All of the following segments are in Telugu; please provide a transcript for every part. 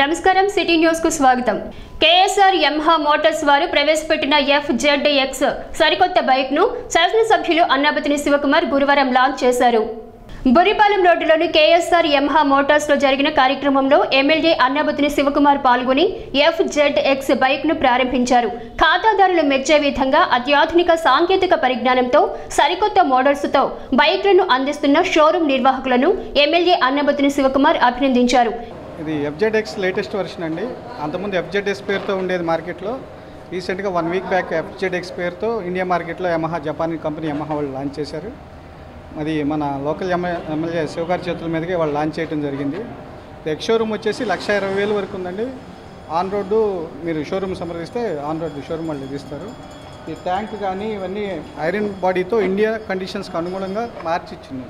నమస్కారం సిటీ న్యూస్ కు స్వాగతం కేఎస్ఆర్ యమహా మోటార్స్ వారు ప్రవేశపెట్టిన ఎఫ్ జెడ్ ఎక్స్ సరికొత్త బైక్ ను శాసనసభ్యులు అన్నాపతిని శివకుమార్ గురువారం లాంచ్ చేశారు బురిపాలెం రోడ్డులోని కేఎస్ఆర్ యమహా మోటార్స్ లో జరిగిన కార్యక్రమంలో ఎమ్మెల్యే అన్నాబతిని శివకుమార్ పాల్గొని ఎఫ్ జెడ్ ఎక్స్ బైక్ ను ప్రారంభించారు ఖాతాదారులు మెచ్చే విధంగా అత్యాధునిక సాంకేతిక పరిజ్ఞానంతో సరికొత్త మోడల్స్ తో బైక్లను అందిస్తున్న షోరూం నిర్వాహకులను ఎమ్మెల్యే అన్నబతిని శివకుమార్ అభినందించారు ఇది ఎఫ్జెడ్ఎక్స్ లేటెస్ట్ వెర్షన్ అండి అంతకుముందు ఎఫ్జెడ్ఎక్స్ పేరుతో ఉండేది మార్కెట్లో రీసెంట్గా వన్ వీక్ బ్యాక్ ఎఫ్జెడ్ఎక్స్ పేరుతో ఇండియా మార్కెట్లో యమహా జపాన్ కంపెనీ యమహా వాళ్ళు లాంచ్ చేశారు అది మన లోకల్ ఎమ్మె ఎమ్మెల్యే శివగారి చేతుల మీదకి వాళ్ళు లాంచ్ చేయడం జరిగింది ఎక్స్ షోరూమ్ వచ్చేసి లక్ష ఇరవై వేలు వరకు ఉందండి ఆన్ రోడ్డు మీరు షోరూమ్ సంప్రదిస్తే ఆన్ రోడ్డు షోరూమ్ వాళ్ళు ఇస్తారు ఈ ట్యాంక్ కానీ ఇవన్నీ ఐరన్ బాడీతో ఇండియా కండిషన్స్కి అనుగుణంగా మార్చి ఇచ్చింది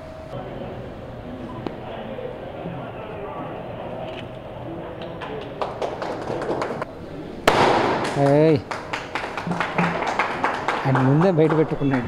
ఏయ్ ఆయన ముందే బయట పెట్టుకున్నాడు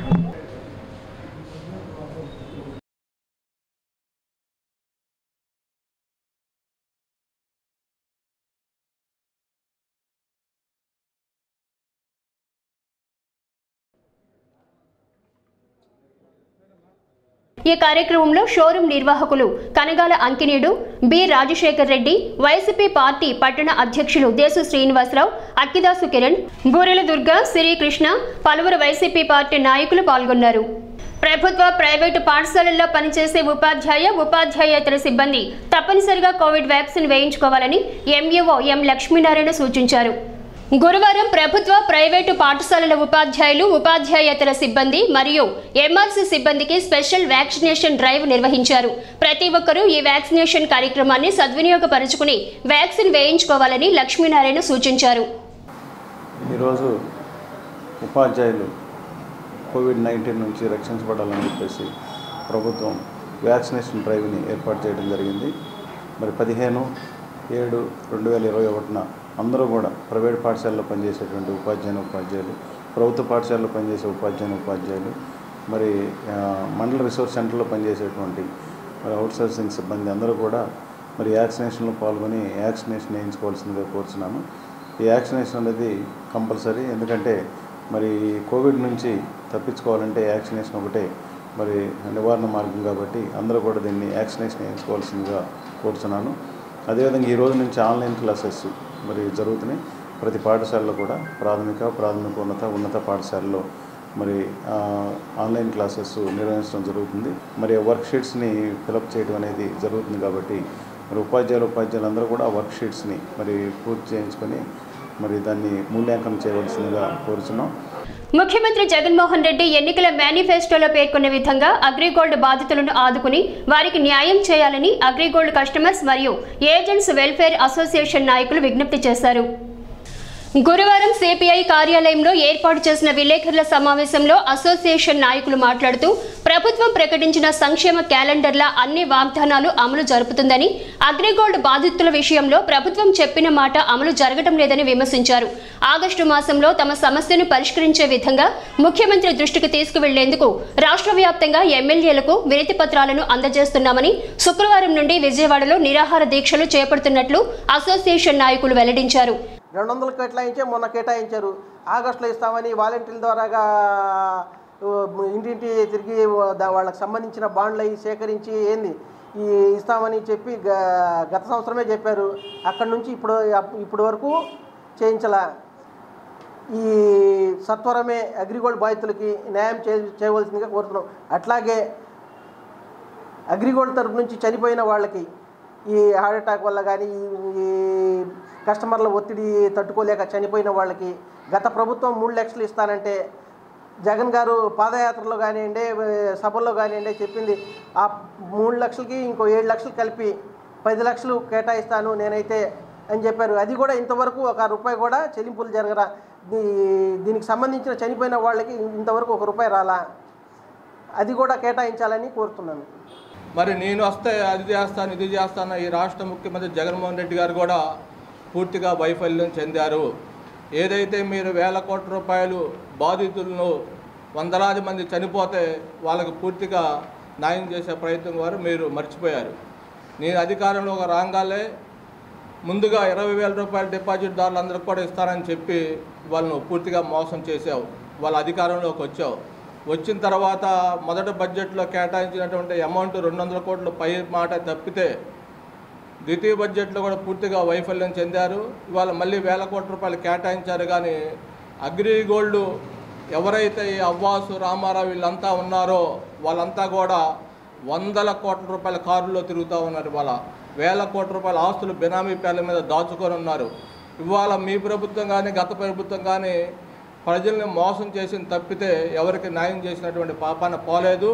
ఈ కార్యక్రమంలో షోరూం నిర్వాహకులు Kanagala Ankineedu B Rajasekhar Reddy YCP party పట్టణ అధ్యక్షులు దేశు శ్రీనివాసరావు అక్కిదాసు కిరణ్ బూరెల దుర్గ శ్రీకృష్ణ పలువురు వైసీపీ పార్టీ నాయకులు పాల్గొన్నారు ప్రభుత్వ ప్రైవేటు పాఠశాలల్లో పనిచేసే ఉపాధ్యాయ ఉపాధ్యాయేతర సిబ్బంది తప్పనిసరిగా కోవిడ్ వ్యాక్సిన్ వేయించుకోవాలని ఎంఈఓ ఎం లక్ష్మీనారాయణ సూచించారు గురువారం ప్రభుత్వ ప్రైవేటు పాఠశాలల ఉపాధ్యాయులు ఉపాధ్యాయేతర సిబ్బంది మరియు ఎంఆర్సీ సిబ్బందికి స్పెషల్ వ్యాక్సినేషన్ డ్రైవ్ నిర్వహించారు ప్రతి ఒక్కరూ ఈ వ్యాక్సినేషన్ కార్యక్రమాన్ని సద్వినియోగపరుచుకుని వ్యాక్సిన్ వేయించుకోవాలని లక్ష్మీనారాయణ సూచించారు ఈరోజు ఉపాధ్యాయులు కోవిడ్ నైన్టీన్ నుంచి రక్షించబడాలని చెప్పేసి ప్రభుత్వం వ్యాక్సినేషన్ డ్రైవ్ని ఏర్పాటు చేయడం జరిగింది మరి పదిహేను ఏడు రెండు వేల ఇరవై ఒకటిన అందరూ కూడా ప్రైవేట్ పాఠశాలలో పనిచేసేటువంటి ఉపాధ్యాయుని ఉపాధ్యాయులు ప్రభుత్వ పాఠశాలలో పనిచేసే ఉపాధ్యాయుని ఉపాధ్యాయులు మరి ఆ, మండల రిసోర్స్ సెంటర్లో పనిచేసేటువంటి మరి అవుట్సోర్సింగ్ సిబ్బంది అందరూ కూడా మరి వ్యాక్సినేషన్లో పాల్గొని వ్యాక్సినేషన్ వేయించుకోవాల్సిందిగా కోరుచున్నాను ఈ వ్యాక్సినేషన్ అనేది కంపల్సరీ ఎందుకంటే మరి కోవిడ్ నుంచి తప్పించుకోవాలంటే వ్యాక్సినేషన్ ఒకటే మరి నివారణ మార్గం కాబట్టి అందరూ కూడా దీన్ని వ్యాక్సినేషన్ వేయించుకోవాల్సిందిగా కోరుచున్నాను అదేవిధంగా ఈ రోజు నుంచి ఆన్లైన్ క్లాసెస్ మరి జరుగుతున్నాయి ప్రతి పాఠశాలలో కూడా ప్రాథమిక ప్రాథమిక ఉన్నత ఉన్నత పాఠశాలలో మరి ఆ, ఆన్లైన్ క్లాసెస్ నిర్వహించడం జరుగుతుంది మరి వర్క్ షీట్స్ని ఫిలప్ చేయడం అనేది జరుగుతుంది కాబట్టి మరి ఉపాధ్యాయులు ఉపాధ్యాయులు అందరూ కూడా వర్క్ షీట్స్ని మరి పూర్తి చేయించుకొని మరి దాన్ని మూల్యాంకనం చేయవలసిందిగా కోరుచున్నాం ముఖ్యమంత్రి జగన్మోహన్ రెడ్డి ఎన్నికల మేనిఫెస్టోలో పేర్కొన్న విధంగా అగ్రిగోల్డ్ బాధితులను ఆదుకుని వారికి న్యాయం చేయాలని అగ్రిగోల్డ్ కస్టమర్స్ మరియు ఏజెంట్స్ వెల్ఫేర్ అసోసియేషన్ నాయకులు విజ్ఞప్తి చేశారు గురువారం సిపిఐ కార్యాలయంలో ఏర్పాటు చేసిన విలేకరుల సమావేశంలో అసోసియేషన్ నాయకులు మాట్లాడుతూ ప్రభుత్వం ప్రకటించిన సంక్షేమ క్యాలెండర్ల అన్ని వాగ్దానాలు అమలు జరుపుతుందని అగ్రిగోల్డ్ బాధితుల విషయంలో ప్రభుత్వం చెప్పిన మాట అమలు జరగడం లేదని విమర్శించారు ఆగస్టు మాసంలో తమ సమస్యను పరిష్కరించే విధంగా ముఖ్యమంత్రి దృష్టికి తీసుకువెళ్లేందుకు రాష్ట్ర వ్యాప్తంగా ఎమ్మెల్యేలకు వినతి పత్రాలను అందజేస్తున్నామని శుక్రవారం నుండి విజయవాడలో నిరాహార దీక్షలు చేపడుతున్నట్లు అసోసియేషన్ నాయకులు వెల్లడించారు రెండు వందలు కేటాయించే మొన్న కేటాయించారు ఆగస్టులో ఇస్తామని వాలంటీర్ల ద్వారాగా ఆ, ఇంటింటి తిరిగి దా- వాళ్ళకి సంబంధించిన బాండ్లు అవి సేకరించి ఏంది ఈ ఇస్తామని చెప్పి గ- గత సంవత్సరమే చెప్పారు అక్కడి నుంచి ఇప్పుడు ఇప్పటి వరకు చేయించాల ఈ సత్వరమే అగ్రిగోల్డ్ బాధితులకి న్యాయం చే చేయవలసిందిగా కోరుతున్నాం అట్లాగే అగ్రిగోల్డ్ తరపు నుంచి చనిపోయిన వాళ్ళకి ఈ హార్ట్ అటాక్ వల్ల కానీ ఈ కస్టమర్ల ఒత్తిడి తట్టుకోలేక చనిపోయిన వాళ్ళకి గత ప్రభుత్వం మూడు లక్షలు ఇస్తానంటే జగన్ గారు పాదయాత్రలో కానివ్వండి సభల్లో కానివ్వండి చెప్పింది ఆ మూడు లక్షలకి ఇంకో ఏడు లక్షలు కలిపి పది లక్షలు కేటాయిస్తాను నేనైతే అని చెప్పారు అది కూడా ఇంతవరకు ఒక రూపాయి కూడా చెల్లింపులు జరగరా దీ- దీనికి సంబంధించిన చనిపోయిన వాళ్ళకి ఇంతవరకు ఒక రూపాయి రాలా అది కూడా కేటాయించాలని కోరుతున్నాను మరి నేను వస్తే అది చేస్తాను ఇది చేస్తాను ఈ రాష్ట్ర ముఖ్యమంత్రి జగన్మోహన్ రెడ్డి గారు కూడా పూర్తిగా వైఫల్యం చెందారు ఏదైతే మీరు వేల కోట్ల రూపాయలు బాధితులను వందలాది మంది చనిపోతే వాళ్ళకి పూర్తిగా న్యాయం చేసే ప్రయత్నం వారు మీరు మర్చిపోయారు నేను అధికారంలో రాగానే ముందుగా ఇరవై వేల రూపాయల డిపాజిట్దారులందరికీ కూడా ఇస్తానని చెప్పి వాళ్ళను పూర్తిగా మోసం చేసావు వాళ్ళ అధికారంలోకి వచ్చావు వచ్చిన తర్వాత మొదటి బడ్జెట్లో కేటాయించినటువంటి అమౌంట్ రెండు వందల కోట్ల పై మాట తప్పితే ద్వితీయ బడ్జెట్లో కూడా పూర్తిగా వైఫల్యం చెందారు ఇవాళ మళ్ళీ వేల కోట్ల రూపాయలు కేటాయించారు కానీ అగ్రిగోల్డ్ ఎవరైతే ఈ అవ్వాసు రామారావు వీళ్ళంతా ఉన్నారో వాళ్ళంతా కూడా వందల కోట్ల రూపాయల కారుల్లో తిరుగుతూ ఉన్నారు ఇవాళ వేల కోట్ల రూపాయల ఆస్తులు బినామీ పేర్ల మీద దాచుకొని ఉన్నారు ఇవాళ మీ ప్రభుత్వం కానీ గత ప్రభుత్వం కానీ ప్రజల్ని మోసం చేసిన తప్పితే ఎవరికి న్యాయం చేసినటువంటి పాపాన పోలేదు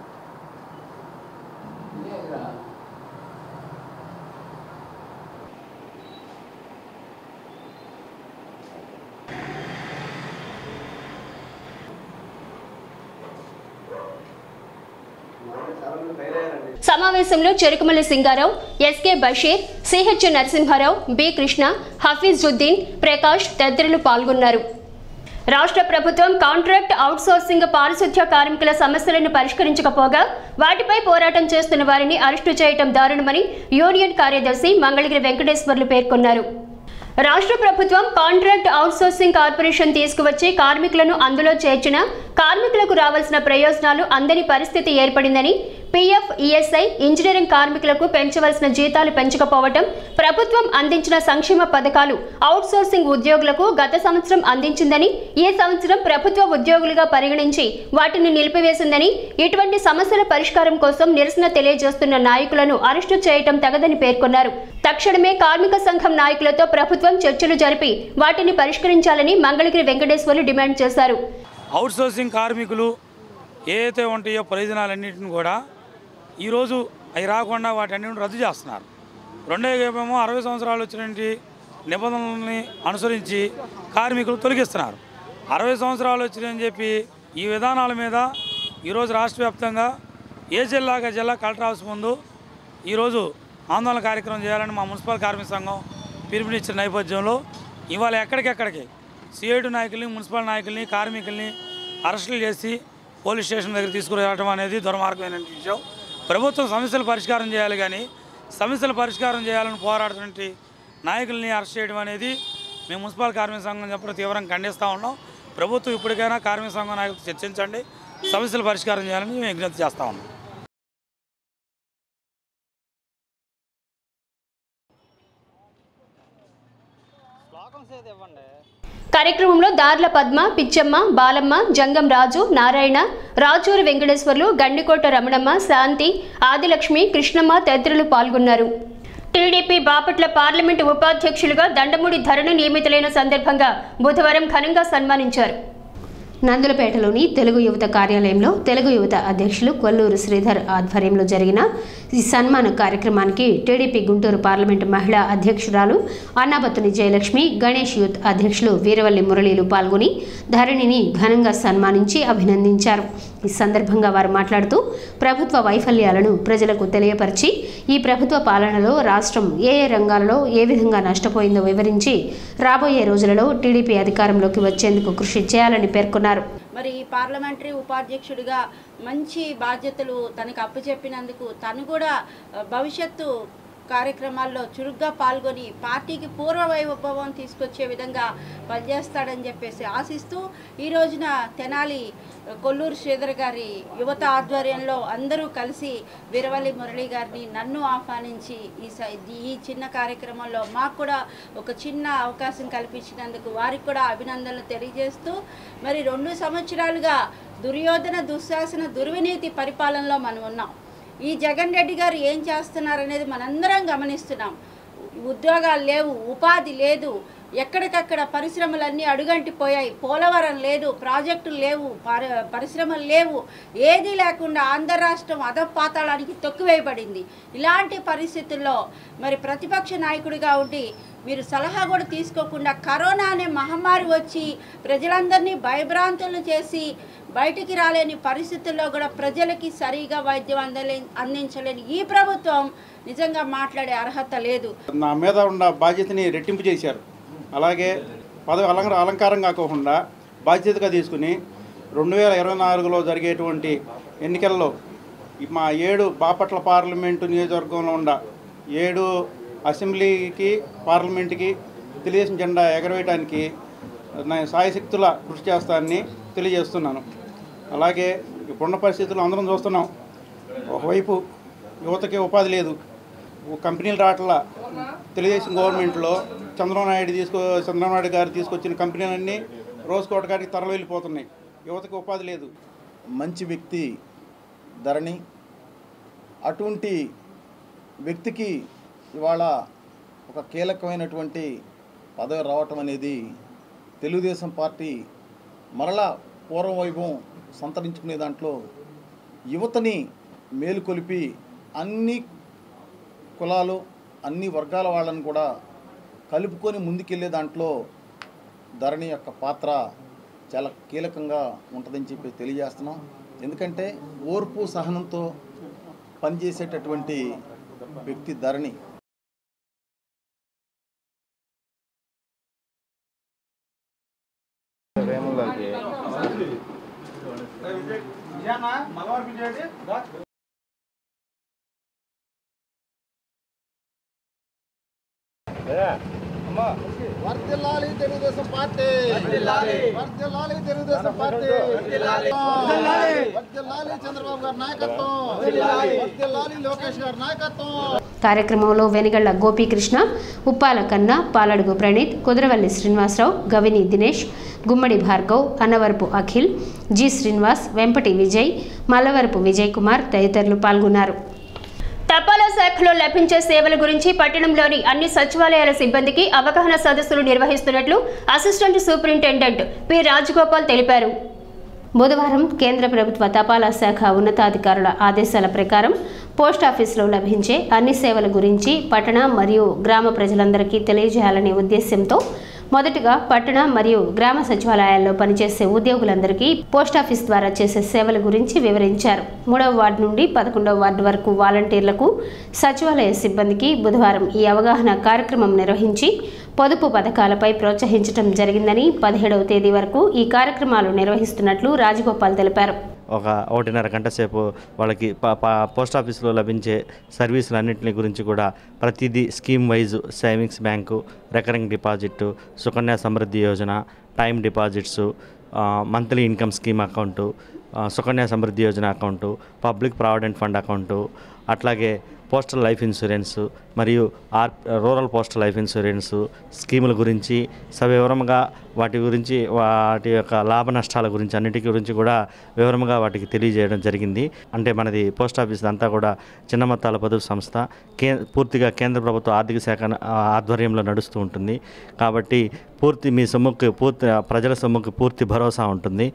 సమావేశంలో Cherukumalli Singarao SK Basheer CH Narasimharao B Krishna Hafeezuddin Prakash తదితరులు పాల్గొన్నారు రాష్ట్ర ప్రభుత్వం కాంట్రాక్ట్ అవుట్సోర్సింగ్ పారిశుద్ధ్య కార్మికుల సమస్యలను పరిష్కరించకపోగా వాటిపై పోరాటం చేస్తున్న వారిని అరెస్టు చేయటం దారుణమని యూనియన్ కార్యదర్శి మంగళగిరి వెంకటేశ్వర్లు పేర్కొన్నారు రాష్ట్ర ప్రభుత్వం కాంట్రాక్ట్ అవుట్సోర్సింగ్ కార్పొరేషన్ తీసుకువచ్చి కార్మికులను అందులో చేర్చిన కార్మికులకు రావాల్సిన ప్రయోజనాలు అందని పరిస్థితి ఏర్పడిందని పీఎఫ్ ఈఎస్ఐ ఇంజనీరింగ్ కార్మికులకు పెంచవలసిన జీతాలు పెంచకపోవటం ప్రభుత్వం అందించిన సంక్షేమ పథకాలు అవుట్సోర్సింగ్ ఉద్యోగులకు గత సంవత్సరం అందించిందని ఈ సంవత్సరం ప్రభుత్వ ఉద్యోగులుగా పరిగణించి వాటిని నిలిపివేసిందని ఇటువంటి సమస్యల పరిష్కారం కోసం నిరసన తెలియజేస్తున్న నాయకులను అరెస్టు చేయటం తగదని పేర్కొన్నారు తక్షణమే కార్మిక సంఘం నాయకులతో ప్రభుత్వం చర్చలు జరిపి వాటిని పరిష్కరించాలని మంగళగిరి వెంకటేశ్వర్లు డిమాండ్ చేశారు అవుట్సోర్సింగ్ కార్మికులు ఏదైతే ఉంటాయో ప్రయోజనాలన్నింటిని కూడా ఈరోజు అవి రాకుండా వాటన్నిటిని రద్దు చేస్తున్నారు రెండో ఏమో అరవై సంవత్సరాలు వచ్చినటువంటి నిబంధనలని అనుసరించి కార్మికులు తొలగిస్తున్నారు అరవై సంవత్సరాలు వచ్చినాయని చెప్పి ఈ విధానాల మీద ఈరోజు రాష్ట్ర వ్యాప్తంగా ఏ జిల్లాగా జిల్లా కలెక్టర్ హౌస్ ముందు ఈరోజు ఆందోళన కార్యక్రమం చేయాలని మా మున్సిపల్ కార్మిక సంఘం పిలుపునిచ్చిన నేపథ్యంలో ఇవాళ ఎక్కడికెక్కడికి సిఐడు నాయకుల్ని మున్సిపల్ నాయకుల్ని కార్మికుల్ని అరెస్టులు చేసి పోలీస్ స్టేషన్ దగ్గర తీసుకురావడం అనేది దుర్మార్గమైన విషయం ప్రభుత్వం సమస్యలు పరిష్కారం చేయాలి కానీ సమస్యలు పరిష్కారం చేయాలని పోరాడుతున్న నాయకుల్ని అరెస్ట్ చేయడం అనేది మేము మున్సిపల్ కార్మిక సంఘం చెప్పడం తీవ్రంగా ఖండిస్తూ ఉన్నాం ప్రభుత్వం ఇప్పటికైనా కార్మిక సంఘం నాయకులు చర్చించండి సమస్యలు పరిష్కారం చేయాలని మేము విజ్ఞప్తి చేస్తూ ఉన్నాం కార్యక్రమంలో దార్ల పద్మ పిచ్చమ్మ బాలమ్మ జంగం రాజు నారాయణ రాజూరు వెంకటేశ్వర్లు గండికోట రమణమ్మ శాంతి ఆదిలక్ష్మి కృష్ణమ్మ తదితరులు పాల్గొన్నారు టీడీపీ బాపట్ల పార్లమెంటు ఉపాధ్యక్షులుగా దండమూడి ధరణి నియమితులైన సందర్భంగా బుధవారం ఘనంగా సన్మానించారు నందులపేటలోని తెలుగు యువత కార్యాలయంలో తెలుగు యువత అధ్యక్షులు కొల్లూరు శ్రీధర్ ఆధ్వర్యంలో జరిగిన ఈ సన్మాన కార్యక్రమానికి టీడీపీ గుంటూరు పార్లమెంటు మహిళా అధ్యక్షురాలు అన్నాబత్తుని జయలక్ష్మి గణేష్ యూత్ అధ్యక్షులు వీరవల్లి మురళీలు పాల్గొని ధరణిని ఘనంగా సన్మానించి అభినందించారు ఈ సందర్భంగా వారు మాట్లాడుతూ ప్రభుత్వ వైఫల్యాలను ప్రజలకు తెలియపరిచి ఈ ప్రభుత్వ పాలనలో రాష్ట్రం ఏ ఏ రంగాలలో ఏ విధంగా నష్టపోయిందో వివరించి రాబోయే రోజులలో టీడీపీ అధికారంలోకి వచ్చేందుకు కృషి చేయాలని పేర్కొన్నారు మరి ఈ పార్లమెంటరీ ఉపాధ్యక్షుడిగా మంచి బాధ్యతలు తనకు అప్పచెప్పినందుకు తను కూడా ఆ, భవిష్యత్తు కార్యక్రమాల్లో చురుగ్గా పాల్గొని పార్టీకి పూర్వ వైభవం తీసుకొచ్చే విధంగా పనిచేస్తాడని చెప్పేసి ఆశిస్తూ ఈ రోజున తెనాలి ఆ, కొల్లూరు శ్రీధర్ గారి యువత ఆధ్వర్యంలో అందరూ కలిసి వీరవల్లి మురళి గారిని నన్ను ఆహ్వానించి ఈ స- ఈ చిన్న కార్యక్రమంలో మాకు కూడా ఒక చిన్న అవకాశం కల్పించినందుకు వారికి కూడా అభినందనలు తెలియజేస్తూ మరి రెండు సంవత్సరాలుగా దుర్యోధన దుశ్శాసన దుర్వినీతి పరిపాలనలో మనం ఉన్నాం ఈ జగన్ రెడ్డి గారు ఏం చేస్తున్నారనేది మనందరం గమనిస్తున్నాం ఉద్యోగాలు లేవు ఉపాధి లేదు ఎక్కడికక్కడ పరిశ్రమలన్నీ అడుగంటిపోయాయి పోలవరం లేదు ప్రాజెక్టులు లేవు పరి- పరిశ్రమలు లేవు ఏదీ లేకుండా ఆంధ్ర రాష్ట్రం అధపాతాళానికి తొక్కివేయబడింది ఇలాంటి పరిస్థితుల్లో మరి ప్రతిపక్ష నాయకుడిగా ఉండి మీరు సలహా కూడా తీసుకోకుండా కరోనా అనే మహమ్మారి వచ్చి ప్రజలందరినీ భయభ్రాంతులను చేసి బయటికి రాలేని పరిస్థితుల్లో కూడా ప్రజలకి సరిగా వైద్యం అందలే అందించలేని ఈ ప్రభుత్వం నిజంగా మాట్లాడే అర్హత లేదు నా మీద ఉన్న బాధ్యతని రెట్టింపు చేశారు అలాగే పదవి అలంకార అలంకారం కాకుండా బాధ్యతగా తీసుకుని రెండు వేల ఇరవై నాలుగులో జరిగేటువంటి ఎన్నికల్లో ఈ మా ఏడు బాపట్ల పార్లమెంటు నియోజకవర్గంలో ఉన్న ఏడు అసెంబ్లీకి పార్లమెంట్కి తెలుగుదేశం జెండా ఎగరవేయడానికి నా సాయశక్తుల కృషి చేస్తానని తెలియజేస్తున్నాను అలాగే ఇప్పుడున్న పరిస్థితుల్లో అందరం చూస్తున్నాం ఒకవైపు యువతకి ఉపాధి లేదు ఓ కంపెనీలు రావట్ల తెలుగుదేశం గవర్నమెంట్లో చంద్రబాబు నాయుడు తీసుకో చంద్రబాబు నాయుడు గారు తీసుకొచ్చిన కంపెనీలన్నీ రోజుకోట గారికి తరలి వెళ్ళిపోతున్నాయి యువతకి ఉపాధి లేదు మంచి వ్యక్తి ధరణి అటువంటి వ్యక్తికి ఇవాళ ఒక కీలకమైనటువంటి పదవి రావటం అనేది తెలుగుదేశం పార్టీ మరలా పూర్వ వైభవం సంతరించుకునే దాంట్లో యువతని మేలుకొలిపి అన్ని కులాలు అన్ని వర్గాల వాళ్ళని కూడా కలుపుకొని ముందుకెళ్ళే దాంట్లో ధరణి యొక్క పాత్ర చాలా కీలకంగా ఉంటుందని చెప్పి తెలియజేస్తున్నాం ఎందుకంటే ఓర్పు సహనంతో పనిచేసేటటువంటి వ్యక్తి ధరణి వర్ధిల్లాలి తెలుగుదేశం పార్టీ వర్ధిల్లాలి తెలుగుదేశం పార్టీ వర్ధిల్లాలి చంద్రబాబు గారి నాయకత్వం వర్ధిల్లాలి లోకేష్ గారి నాయకత్వం కార్యక్రమంలో వెనుగళ్ల గోపీకృష్ణ ఉప్పాల కన్న పాలడుగు ప్రణీత్ కుదరవల్లి శ్రీనివాసరావు గవిని దినేష్ గుమ్మడి భార్గవ్ అన్నవరపు అఖిల్ జి శ్రీనివాస్ వెంపటి విజయ్ మల్లవరపు విజయ్ కుమార్ తదితరులు పాల్గొన్నారు తపాలా శాఖలో లభించే సేవల గురించి పట్టణంలోని అన్ని సచివాలయాల సిబ్బందికి అవగాహన సదస్సులు నిర్వహిస్తున్నట్లు అసిస్టెంట్ సూపరింటెండెంట్ పి రాజగోపాల్ తెలిపారు బుధవారం కేంద్ర ప్రభుత్వ తపాలా శాఖ ఉన్నతాధికారుల ఆదేశాల ప్రకారం పోస్టాఫీసులో లభించే అన్ని సేవల గురించి పట్టణ మరియు గ్రామ ప్రజలందరికీ తెలియజేయాలనే ఉద్దేశంతో మొదటగా పట్టణ మరియు గ్రామ సచివాలయాల్లో పనిచేసే ఉద్యోగులందరికీ పోస్టాఫీస్ ద్వారా చేసే సేవల గురించి వివరించారు మూడవ వార్డు నుండి పదకొండవ వార్డు వరకు వాలంటీర్లకు సచివాలయ సిబ్బందికి బుధవారం ఈ అవగాహన కార్యక్రమం నిర్వహించి పొదుపు పథకాలపై ప్రోత్సహించడం జరిగిందని పదిహేడవ తేదీ వరకు ఈ కార్యక్రమాలు నిర్వహిస్తున్నట్లు రాజగోపాల్ తెలిపారు ఒక ఒకటిన్నర గంట సేపు వాళ్ళకి ప- ప- పోస్ట్ ఆఫీస్లో లభించే సర్వీసులన్నింటిని గురించి కూడా ప్రతిదీ scheme wise savings bank recurring deposit Sukanya Samriddhi Yojana time deposits ఆ, మంత్లీ ఇన్కమ్ స్కీమ్ అకౌంటు ఆ, Sukanya Samriddhi Yojana account public provident fund account అట్లాగే పోస్టల్ లైఫ్ ఇన్సూరెన్స్ మరియు R rural postal life insurance స్కీముల గురించి సవివరంగా వాటి గురించి వాటి యొక్క లాభ నష్టాల గురించి అన్నిటి గురించి కూడా వివరంగా వాటికి తెలియజేయడం జరిగింది అంటే మనది పోస్ట్ ఆఫీస్ అంతా కూడా చిన్న మొత్తాల పొదుపు సంస్థ కే పూర్తిగా కేంద్ర ప్రభుత్వ ఆర్థిక శాఖ ఆ, ఆధ్వర్యంలో నడుస్తూ ఉంటుంది కాబట్టి పూర్తి మీ సొమ్ముకి పూర్తి ప్రజల సొమ్ముకి పూర్తి భరోసా ఉంటుంది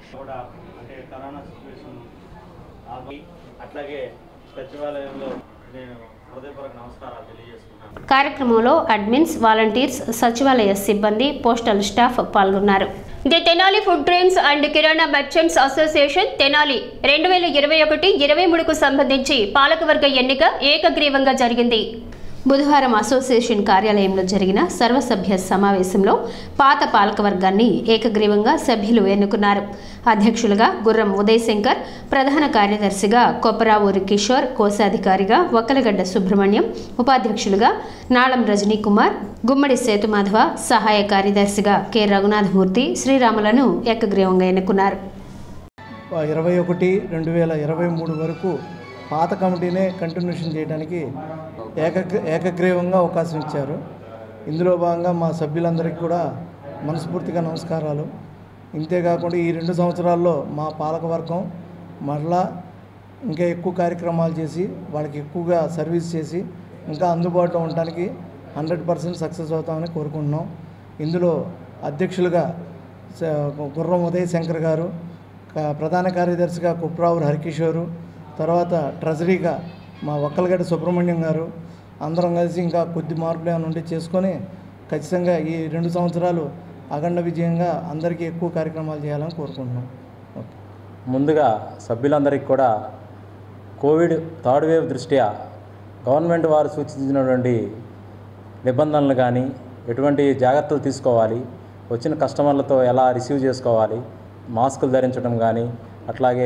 అట్లాగే సచివాలయంలో నేను హృదయపూర్వక నమస్కారాలు తెలియజేస్తున్నాను కార్యక్రమంలో అడ్మిన్స్ వాలంటీర్స్ సచివాలయ సిబ్బంది పోస్టల్ స్టాఫ్ పాల్గొన్నారు the Tenali food grains and kirana merchants association Tenali రెండు వేల ఇరవై ఒకటి ఇరవై మూడుకు సంబంధించి పాలకవర్గ ఎన్నిక ఏకగ్రీవంగా జరిగింది బుధవారం అసోసియేషన్ కార్యాలయంలో జరిగిన సర్వసభ్య సమావేశంలో పాత పాలకవర్గాన్ని ఏకగ్రీవంగా సభ్యులు ఎన్నుకున్నారు అధ్యక్షులుగా గుర్రం ఉదయ్ శంకర్ ప్రధాన కార్యదర్శిగా కొప్పరావూరి కిషోర్ కోశాధికారిగా వక్కలగడ్డ సుబ్రహ్మణ్యం ఉపాధ్యక్షులుగా నాళం రజనీ కుమార్ గుమ్మడి సేతుమాధవ సహాయ కార్యదర్శిగా కె రఘునాథమూర్తి శ్రీరాములను ఏకగ్రీవంగా ఎన్నుకున్నారు ఇరవై ఒకటి రెండు వేల ఇరవై మూడు వరకు పాత కమిటీనే కంటిన్యూషన్ చేయడానికి ఏక ఏకగ్రీవంగా అవకాశం ఇచ్చారు ఇందులో భాగంగా మా సభ్యులందరికీ కూడా మనస్ఫూర్తిగా నమస్కారాలు ఇంతేకాకుండా ఈ రెండు సంవత్సరాల్లో మా పాలకవర్గం మరలా ఇంకా ఎక్కువ కార్యక్రమాలు చేసి వాళ్ళకి ఎక్కువగా సర్వీస్ చేసి ఇంకా అందుబాటులో ఉండడానికి హండ్రెడ్ పర్సెంట్ సక్సెస్ అవుతామని కోరుకుంటున్నాం ఇందులో అధ్యక్షులుగా స- గుర్రం ఉదయ్ శంకర్ గారు క- ప్రధాన కార్యదర్శిగా కుప్రావురు హరికిషోరు తర్వాత ట్రెజరీగా మా ఒక్కలగడ్డ సుబ్రహ్మణ్యం గారు అందరం కలిసి ఇంకా కొద్ది మార్పులు ఏమైనా ఉంటే చేసుకొని ఖచ్చితంగా ఈ రెండు సంవత్సరాలు అఖండ విజయంగా అందరికీ ఎక్కువ కార్యక్రమాలు చేయాలని కోరుకుంటున్నాం ముందుగా సభ్యులందరికీ కూడా కోవిడ్ థర్డ్ వేవ్ దృష్ట్యా గవర్నమెంట్ వారు సూచించినటువంటి నిబంధనలు కానీ ఎటువంటి జాగ్రత్తలు తీసుకోవాలి వచ్చిన కస్టమర్లతో ఎలా రిసీవ్ చేసుకోవాలి మాస్కులు ధరించడం కానీ అట్లాగే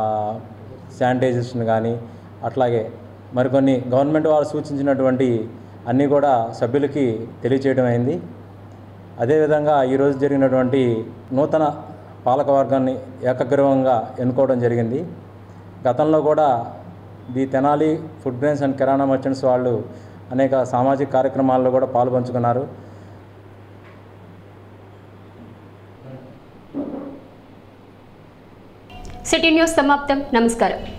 శానిటైజేషన్ కానీ అట్లాగే మరికొన్ని గవర్నమెంట్ వారు సూచించినటువంటి అన్నీ కూడా సభ్యులకి తెలియచేయడం అయింది అదేవిధంగా ఈరోజు జరిగినటువంటి నూతన పాలకవర్గాన్ని ఏకగ్రీవంగా ఎన్నుకోవడం జరిగింది గతంలో కూడా the Tenali food grains and kirana merchants వాళ్ళు అనేక సామాజిక కార్యక్రమాల్లో కూడా పాల్పంచుకున్నారు సిటీ న్యూస్ సమాప్తం నమస్కారం